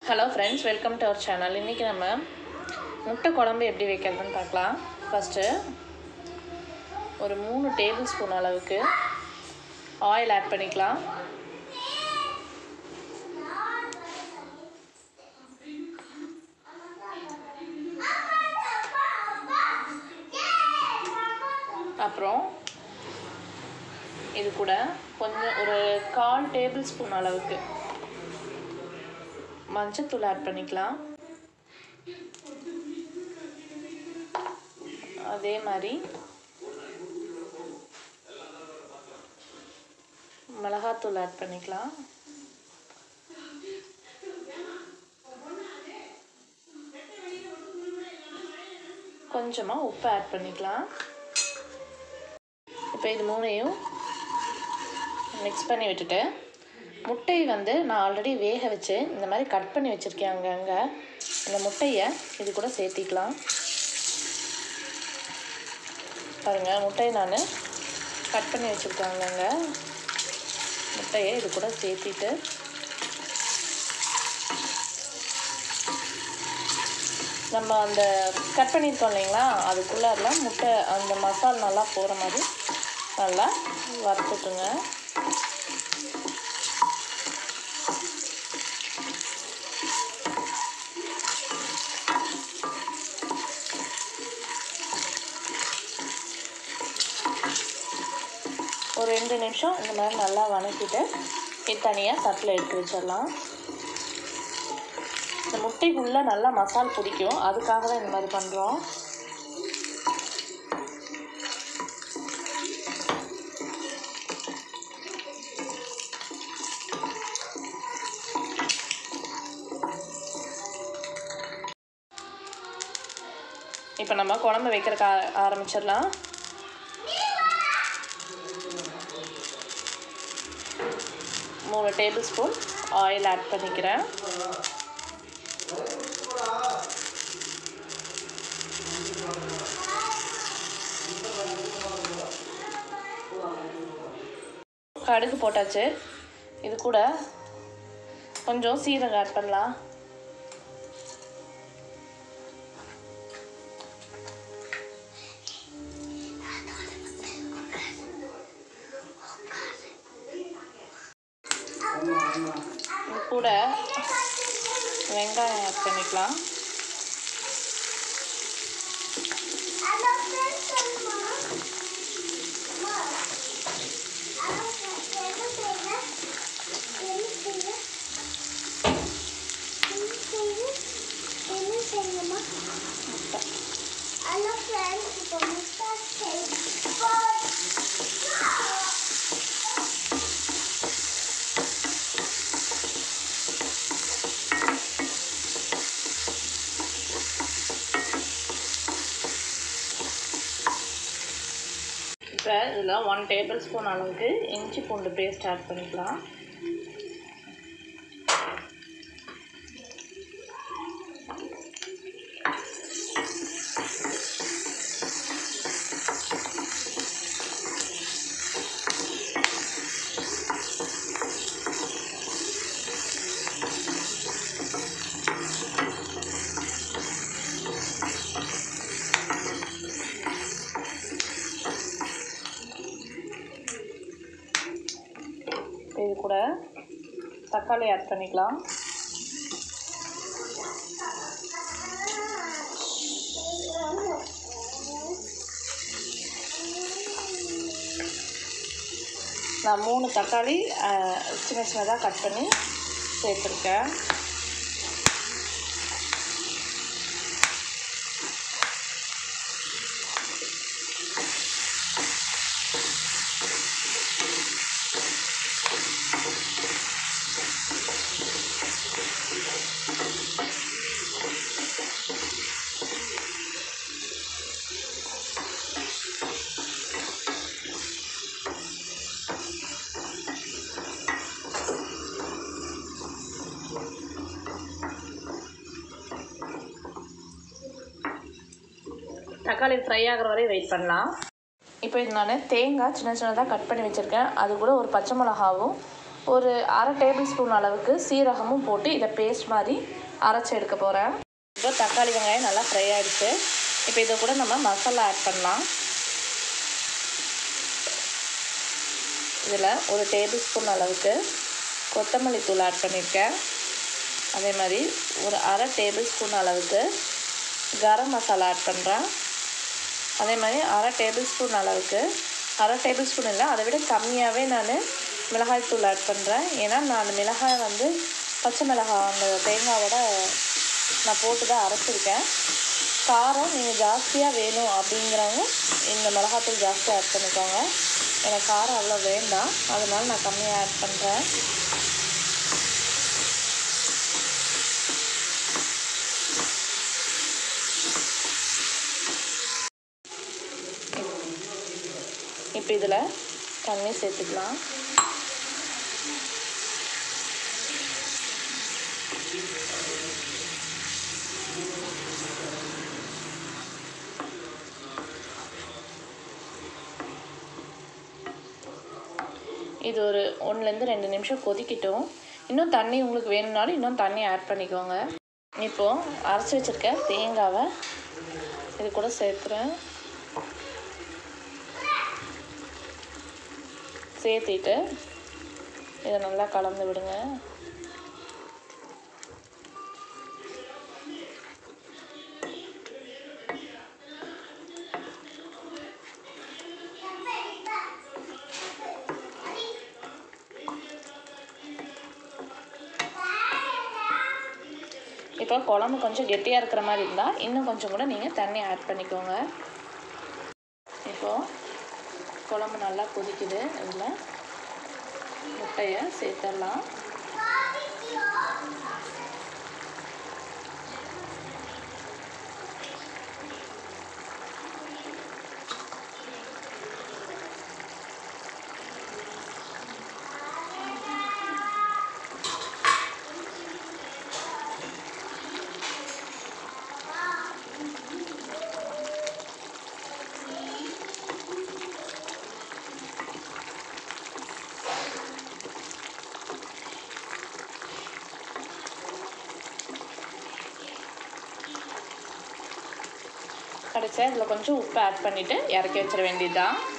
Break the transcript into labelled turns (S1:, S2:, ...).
S1: Hello friends welcome to our channel இன்றைக்கி நம்ம முட்டை குழம்பு எப்படி வைக்கிறதுன்னு பார்க்கலாம் ஃபஸ்ட்டு ஒரு மூணு டேபிள் ஸ்பூன் அளவுக்கு ஆயில் ஆட் பண்ணிக்கலாம் அப்புறம் இது கூட கொஞ்சம் ஒரு கால் டேபிள் ஸ்பூன் அளவுக்கு மஞ்சத்தூள் ஆட் பண்ணிக்கலாம் அதே மாதிரி மிளகாத்தூள் ஆட் பண்ணிக்கலாம் கொஞ்சமாக உப்பு ஆட் பண்ணிக்கலாம் இப்போ இது மூணையும் மிக்ஸ் பண்ணி விட்டுட்டு முட்டை வந்து நான் ஆல்ரெடி வேக வச்சு இந்த மாதிரி கட் பண்ணி வச்சுருக்கேன் அங்கங்கே இந்த முட்டையை இது கூட சேர்த்திக்கலாம் பாருங்கள் முட்டையை நான் கட் பண்ணி வச்சுருக்கேன் அங்கங்கே முட்டையை இது கூட சேர்த்திட்டு நம்ம அந்த கட் பண்ணியிருக்கோம் இல்லைங்களா அதுக்குள்ளாரெலாம் முட்டை அந்த மசால் நல்லா போகிற மாதிரி நல்லா வறுத்துட்டுங்க ஒரு ரெண்டு நிமிஷம் இந்த மாதிரி நல்லா வணக்கிட்டு இது தனியாக தட்டில் எடுத்து வச்சிடலாம் இந்த முட்டைக்குள்ளே நல்லா மசால் பிடிக்கும் அதுக்காக தான் இந்த மாதிரி பண்ணுறோம் இப்போ நம்ம குழம்பு வைக்கிறக்க ஆரம்பிச்சிடலாம் மூணு டேபிள் ஸ்பூன் ஆயில் ஆட் பண்ணிக்கிறேன் கடுகு போட்டாச்சு இது கூட கொஞ்சம் சீரகம் ஆட் பண்ணலாம் இது கூட வெங்காயம் ஆட் பண்ணிக்கலாம்
S2: Hello friends, இப்போ முட்டை செய்வோம்.
S1: இப்போ இதில் ஒன் டேபிள் ஸ்பூன் அளவுக்கு இஞ்சி பூண்டு பேஸ்ட் ஆட் பண்ணிக்கலாம் இது கூட தக்காளி ஆட் பண்ணிக்கலாம் நான் மூணு தக்காளி அஹ், சின்ன சின்னதாக கட் பண்ணி சேர்த்துருக்கேன் தக்காளி ஃப்ரை ஆகிற வரை வெயிட் பண்ணலாம் இப்போ இது நான் தேங்காய் சின்ன சின்னதாக கட் பண்ணி வச்சுருக்கேன் அது கூட ஒரு பச்சை மிளகாவும் ஒரு அரை டேபிள் ஸ்பூன் அளவுக்கு சீரகமும் போட்டு இதை பேஸ்ட் மாதிரி அரைச்சி எடுக்க போகிறேன் இப்போ தக்காளி வெங்காயம் நல்லா ஃப்ரை ஆகிடுச்சு இப்போ இதை கூட நம்ம மசாலா ஆட் பண்ணலாம் இதில் ஒரு டேபிள் ஸ்பூன் அளவுக்கு கொத்தமல்லி தூள் ஆட் பண்ணியிருக்கேன் அதே மாதிரி ஒரு அரை டேபிள் ஸ்பூன் அளவுக்கு கரம் மசாலா ஆட் பண்ணுறேன் அதே மாதிரி அரை டேபிள் ஸ்பூன் அளவுக்கு அரை டேபிள் ஸ்பூன் இல்லை அதை விட கம்மியாகவே நான் மிளகாய் தூள் ஆட் பண்ணுறேன் ஏன்னா நான் மிளகாய் வந்து பச்சை மிளகாய் அந்த தேங்காவோட நான் போட்டு தான் அரைச்சிருக்கேன் காரம் நீங்கள் ஜாஸ்தியாக வேணும் அப்படிங்கிறவங்க இந்த மிளகாத்தூள் ஜாஸ்தியாக ஆட் பண்ணிக்கோங்க எனக்கு காரம் அவ்வளோ வேண்டாம் அதனால நான் கம்மியாக ஆட் பண்ணுறேன் இப்போ இதில் தண்ணி சேர்த்துக்கலாம் இது ஒரு ஒன்றுலேருந்து ரெண்டு நிமிஷம் கொதிக்கட்டும் இன்னும் தண்ணி உங்களுக்கு வேணும்னாலும் இன்னும் தண்ணி ஆட் பண்ணிக்கோங்க இப்போது அரைச்சி வச்சுருக்க தேங்காவை இது கூட சேர்த்துறேன் சேர்த்திட்டு இதை நல்லா கலந்து விடுங்க இப்போ குழம்பு கொஞ்சம் கெட்டியாக இருக்கிற மாதிரி இருந்தால் இன்னும் கொஞ்சம் கூட நீங்கள் தண்ணி ஆட் பண்ணிக்கோங்க இப்போது குழம்பு நல்லா கொதிக்குது இதில் முட்டையை சேர்த்துடலாம் கடைசியாக இதில் கொஞ்சம் உப்பு ஆட் பண்ணிவிட்டு இறக்கி வச்சிட வேண்டியதுதான்